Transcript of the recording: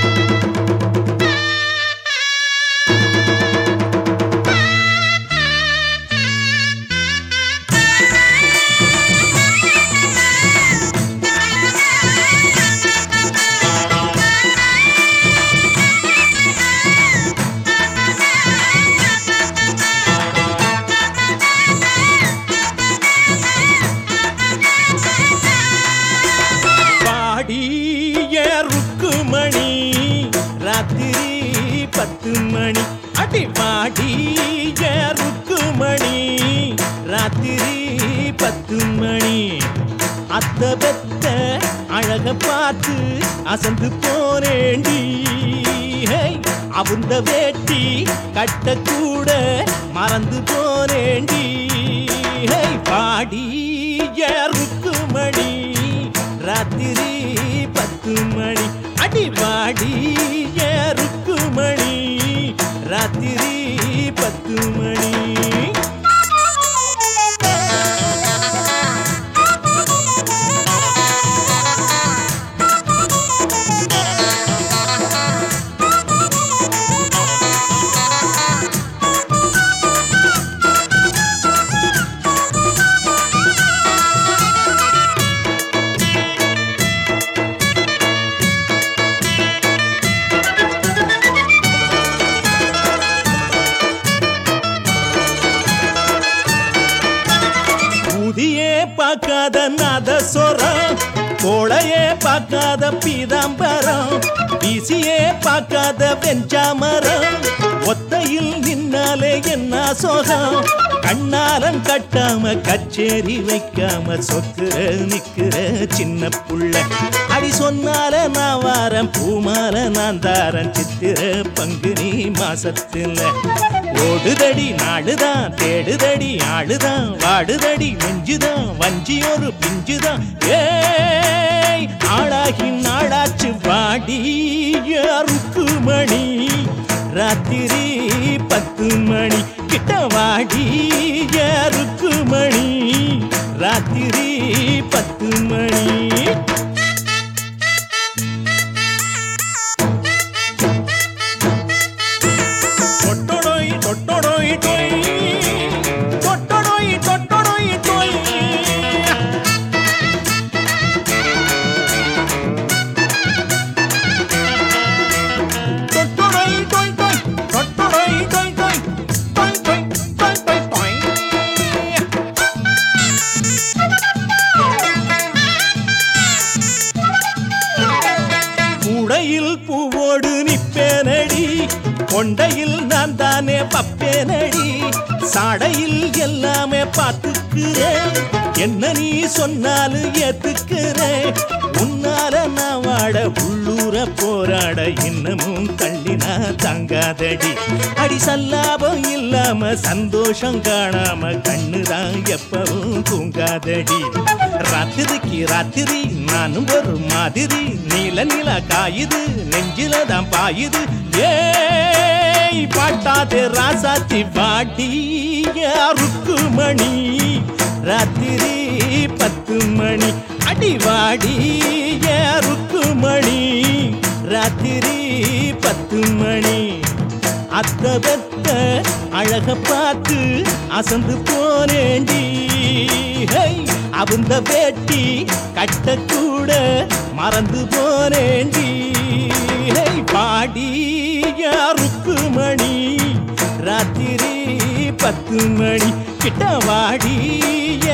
பாடிய ருக்குமணி ராத்திரி பத்து மணி அடி பாடிய ருக்குமணி ராத்திரி பத்து மணி அத்த பெத்த அழக பார்த்து அசந்து போனேண்டி ஹே, அவுந்த வேட்டி கட்ட கூட மறந்து போனேண்டி ஹே, பாடிய ருக்குமணி ராத்திரி பத்து மணி அடி வாடி ருக்குமணி ராத்திரி பத்து மணி ஊதியே பார்க்காத நாதஸ்வரம் கோளையே பார்க்காத பீதாம்பரம் வீசியே பார்க்காத வெஞ்சாமரம் ஒத்தையில் நின்னாலே என்ன சோகம் கண்ணாலம் கட்டாம கச்சேரி வைக்காம சொக்குற நிக்கிற சின்ன புள்ள அடி சொன்னால நான் வாரம் பூமால நான் தாரன் சித்திர பங்குனி மாசத்துல ஓடுதடி நாடுதான் தேடுதடி ஆடுதான் வாடுதடி நெஞ்சுதான் வஞ்சி ஒரு பிஞ்சுதான் ஏய் ஆளாகி நாடாச்சு வாடி ருக்குமணி ராத்திரி பத்து மணி கிட்ட வாடி ருக்குமணி ராத்திரி பத்து மணி தொட்டொடொய் தொட்டொடொய் டொய் தொட்டொடொய் தொட்டொடொய் டொய் தொட்டொடொய் டொய் டொய் தொட்டொடொய் டொய் டொய் டொய் டொய் டொய் டொய் டொய் உடையில் பூவோடு நிப்பேனடி கொண்டையில் நான் தானே பப்பேனடி சாடையில் எல்லாமே பார்த்துக்கிறேன் என்ன நீ சொன்னாலும் ஏத்துக்கிறேன் உன்னால நான் வாட உள்ளூர போராட இன்னமும் தள்ளினா தாங்காதடி அடி சல்லாபம் இல்லாம சந்தோஷம் காணாம கண்ணுதான் எப்பவும் தூங்காதடி ராத்திரிக்கு ராத்திரி நானும் ஒரு மாதிரி நீல நீல காயுது நெஞ்சில தான் பாயுது ஏய் பாட்டாதே ராசாத்தி பாட்டி ருக்குமணி ராத்திரி பத்து மணி அடிவாடி ருக்குமணி ராத்திரி பத்து மணி அத்த பெத்த அழக பார்த்து அசந்து போனேண்டி ஹை, அவுந்த வேட்டி கட்ட கூட மறந்து போனேண்டி ஹை, பாடி ருக்குமணி ராத்திரி பத்து மணி கிட்ட வாடி